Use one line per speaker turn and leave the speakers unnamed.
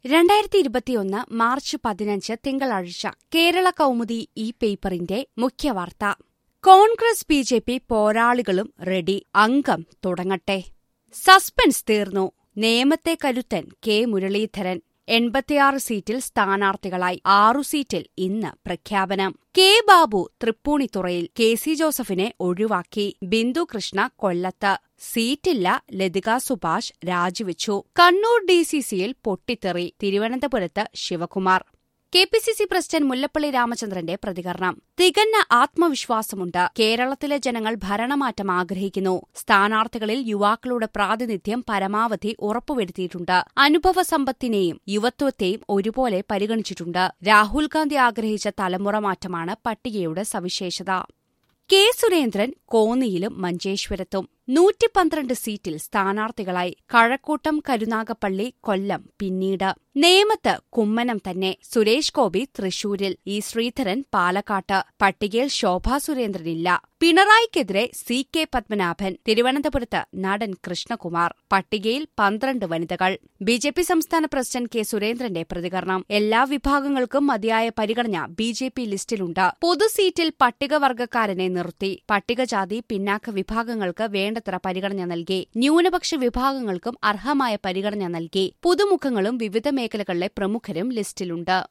രണ്ടായിരത്തി ഇരുപത്തിയൊന്ന് മാർച്ച് പതിനഞ്ച് തിങ്കളാഴ്ച കേരള കൗമുദി ഈ പേപ്പറിന്റെ മുഖ്യവാർത്ത കോൺഗ്രസ് ബി ജെ പി പോരാളികളും റെഡി അംഗം തുടങ്ങട്ടെ സസ്പെൻസ് തീർന്നു നേമത്തെ കരുത്തൻ കെ മുരളീധരൻ എൺപത്തിയാറ് സീറ്റിൽ സ്ഥാനാർത്ഥികളായി ആറു സീറ്റിൽ ഇന്ന് പ്രഖ്യാപനം കെ ബാബു തൃപ്പൂണിത്തുറയിൽ കെ സി ജോസഫിനെ ഒഴിവാക്കി ബിന്ദു കൃഷ്ണ കൊല്ലത്ത് സീറ്റില്ല ലതിക സുഭാഷ് രാജിവെച്ചു കണ്ണൂർ ഡി സി സിയിൽ പൊട്ടിത്തെറി തിരുവനന്തപുരത്ത് Sivakumar K P C C president Mullappally രാമചന്ദ്രന്റെ പ്രതികരണം തികഞ്ഞ ആത്മവിശ്വാസമുണ്ട് കേരളത്തിലെ ജനങ്ങൾ ഭരണമാറ്റം ആഗ്രഹിക്കുന്നു സ്ഥാനാർത്ഥികളിൽ യുവാക്കളുടെ പ്രാതിനിധ്യം പരമാവധി ഉറപ്പുവരുത്തിയിട്ടുണ്ട് അനുഭവ സമ്പത്തിനെയും യുവത്വത്തെയും ഒരുപോലെ പരിഗണിച്ചിട്ടുണ്ട് രാഹുൽ ഗാന്ധി ആഗ്രഹിച്ച തലമുറ മാറ്റമാണ് പട്ടികയുടെ സവിശേഷത കെ സുരേന്ദ്രൻ കോന്നിയിലും മഞ്ചേശ്വരത്തും നൂറ്റി പന്ത്രണ്ട് സീറ്റിൽ സ്ഥാനാർത്ഥികളായി കഴക്കൂട്ടം കരുനാഗപ്പള്ളി കൊല്ലം പിന്നീട് നേമത്ത് കുമ്മനം തന്നെ സുരേഷ് ഗോപി തൃശൂരിൽ ഇ ശ്രീധരൻ പാലക്കാട്ട് പട്ടികയിൽ ശോഭാ സുരേന്ദ്രനില്ല പിണറായിക്കെതിരെ സി കെ പത്മനാഭൻ തിരുവനന്തപുരത്ത് നടൻ കൃഷ്ണകുമാർ പട്ടികയിൽ പന്ത്രണ്ട് വനിതകൾ ബി ജെ പി സംസ്ഥാന പ്രസിഡന്റ് കെ സുരേന്ദ്രന്റെ പ്രതികരണം എല്ലാ വിഭാഗങ്ങൾക്കും മതിയായ പരിഗണന ബി ജെ പി ലിസ്റ്റിലുണ്ട് പൊതു സീറ്റിൽ പട്ടികവർഗക്കാരനെ നിർത്തി പട്ടികജാതി പിന്നാക്ക വിഭാഗങ്ങൾക്ക് വേണ്ടത്ര പരിഗണന നൽകി ന്യൂനപക്ഷ വിഭാഗങ്ങൾക്കും അർഹമായ പരിഗണന നൽകി പുതുമുഖങ്ങളും വിവിധ മേഖലകളിലെ പ്രമുഖരും ലിസ്റ്റിലുണ്ട്